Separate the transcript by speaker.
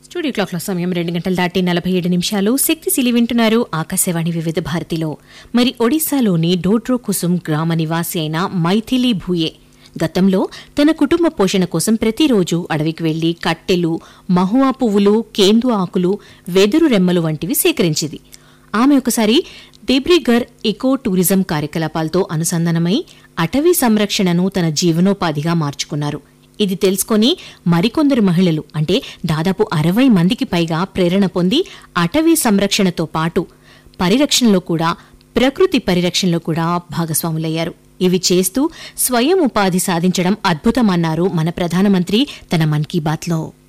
Speaker 1: studio క్లాక్ల సమయం రెండు గంటల దాటి నలభై ఏడు నిమిషాలు శక్తిశీలి వింటున్నారు ఆకాశవాణి వివిధ భారతిలో మరి ఒడిశాలోని డోడ్రో కుసుమ్ గ్రామ నివాసి అయిన మైథిలి భూయే గతంలో తన కుటుంబ పోషణ కోసం ప్రతిరోజు అడవికి వెళ్లి కట్టెలు మహువా పువ్వులు కేందు ఆకులు వెదురు రెమ్మలు వంటివి సేకరించింది ఆమె ఒకసారి దేబ్రిగర్ ఎకో టూరిజం కార్యకలాపాలతో అనుసంధానమై అటవీ సంరక్షణను తన జీవనోపాధిగా మార్చుకున్నారు ఇది తెలుసుకొని మరికొందరు మహిళలు అంటే దాదాపు అరవై మందికి పైగా ప్రేరణ పొంది అటవీ సంరక్షణతో పాటు పరిరక్షణలో కూడా ప్రకృతి పరిరక్షణలో కూడా భాగస్వాములయ్యారు ఇవి చేస్తూ స్వయం ఉపాధి సాధించడం అద్భుతమన్నారు మన ప్రధానమంత్రి తన మన్ కీ బాత్లో